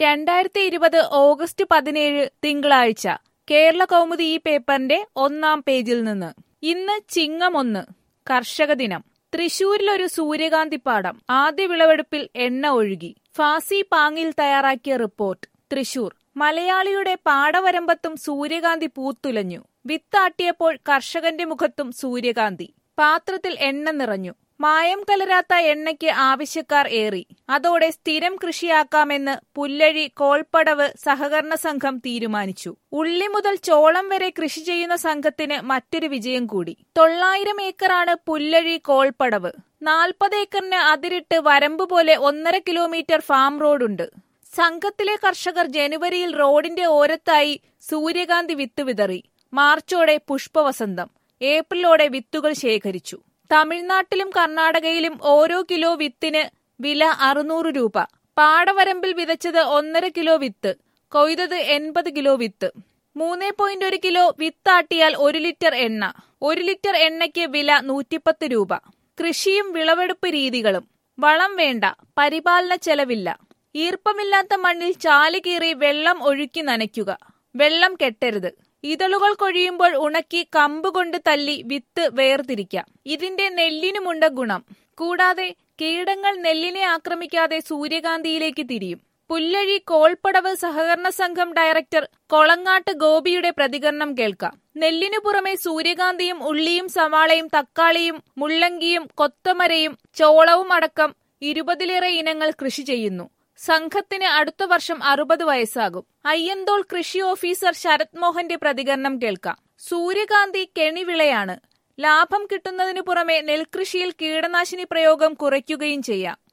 രണ്ടായിരത്തി ഇരുപത് ഓഗസ്റ്റ് പതിനേഴ് തിങ്കളാഴ്ച കേരള കൗമുദി ഈ പേപ്പറിന്റെ ഒന്നാം പേജിൽ നിന്ന് ഇന്ന് ചിങ്ങം ഒന്ന് കർഷക ദിനം തൃശൂരിലൊരു സൂര്യകാന്തിപ്പാടം ആദ്യ വിളവെടുപ്പിൽ എണ്ണ ഒഴുകി ഫാസി പാങ്ങിൽ തയ്യാറാക്കിയ റിപ്പോർട്ട് തൃശൂർ മലയാളിയുടെ പാടവരമ്പത്തും സൂര്യകാന്തി പൂത്തുലഞ്ഞു വിത്താട്ടിയപ്പോൾ കർഷകന്റെ മുഖത്തും സൂര്യകാന്തി പാത്രത്തിൽ എണ്ണ നിറഞ്ഞു മായം കലരാത്ത എണ്ണയ്ക്ക് ആവശ്യക്കാർ ഏറി അതോടെ സ്ഥിരം കൃഷിയാക്കാമെന്ന് പുല്ലഴി കോൾപ്പടവ് സഹകരണ സംഘം തീരുമാനിച്ചു ഉള്ളി മുതൽ ചോളം വരെ കൃഷി ചെയ്യുന്ന സംഘത്തിന് മറ്റൊരു വിജയം കൂടി തൊള്ളായിരം ഏക്കറാണ് പുല്ലഴി കോൾപ്പടവ് നാൽപ്പത് ഏക്കറിന് അതിരിട്ട് വരമ്പ് പോലെ ഒന്നര കിലോമീറ്റർ ഫാം റോഡുണ്ട് സംഘത്തിലെ കർഷകർ ജനുവരിയിൽ റോഡിന്റെ ഓരത്തായി സൂര്യകാന്തി വിത്ത് വിതറി മാർച്ചോടെ പുഷ്പവസന്തം ഏപ്രിലോടെ വിത്തുകൾ ശേഖരിച്ചു തമിഴ്നാട്ടിലും കർണാടകയിലും ഓരോ കിലോ വിത്തിന് വില അറുന്നൂറ് രൂപ പാടവരമ്പിൽ വിതച്ചത് ഒന്നര കിലോ വിത്ത് കൊയ്തത് എൺപത് കിലോ വിത്ത് മൂന്ന് പോയിന്റ് ഒരു കിലോ വിത്താട്ടിയാൽ ഒരു ലിറ്റർ എണ്ണ ഒരു ലിറ്റർ എണ്ണയ്ക്ക് വില നൂറ്റിപ്പത്ത് രൂപ കൃഷിയും വിളവെടുപ്പ് രീതികളും വളം വേണ്ട പരിപാലന ചെലവില്ല ഈർപ്പമില്ലാത്ത മണ്ണിൽ ചാല് കീറി വെള്ളം ഒഴുക്കി നനയ്ക്കുക വെള്ളം കെട്ടരുത് ഇതളുകൾ കൊഴിയുമ്പോൾ ഉണക്കി കമ്പ് കൊണ്ട് തല്ലി വിത്ത് വേർതിരിക്കാം ഇതിന്റെ നെല്ലിനുമുണ്ട് ഗുണം കൂടാതെ കീടങ്ങൾ നെല്ലിനെ ആക്രമിക്കാതെ സൂര്യകാന്തിയിലേക്ക് തിരിയും പുല്ലഴി കോൾപ്പടവ് സഹകരണ സംഘം ഡയറക്ടർ കൊളങ്ങാട്ട് ഗോപിയുടെ പ്രതികരണം കേൾക്കാം നെല്ലിനു പുറമെ സൂര്യകാന്തിയും ഉള്ളിയും സവാളയും തക്കാളിയും മുള്ളങ്കിയും കൊത്തമരയും ചോളവും അടക്കം ഇരുപതിലേറെ ഇനങ്ങൾ കൃഷി ചെയ്യുന്നു സംഘത്തിന് അടുത്ത വർഷം അറുപത് വയസ്സാകും അയ്യന്തോൾ കൃഷി ഓഫീസർ ശരത് മോഹന്റെ പ്രതികരണം കേൾക്കാം സൂര്യകാന്തി കെണിവിളയാണ് ലാഭം കിട്ടുന്നതിനു പുറമെ നെൽകൃഷിയിൽ കീടനാശിനി പ്രയോഗം കുറയ്ക്കുകയും ചെയ്യാം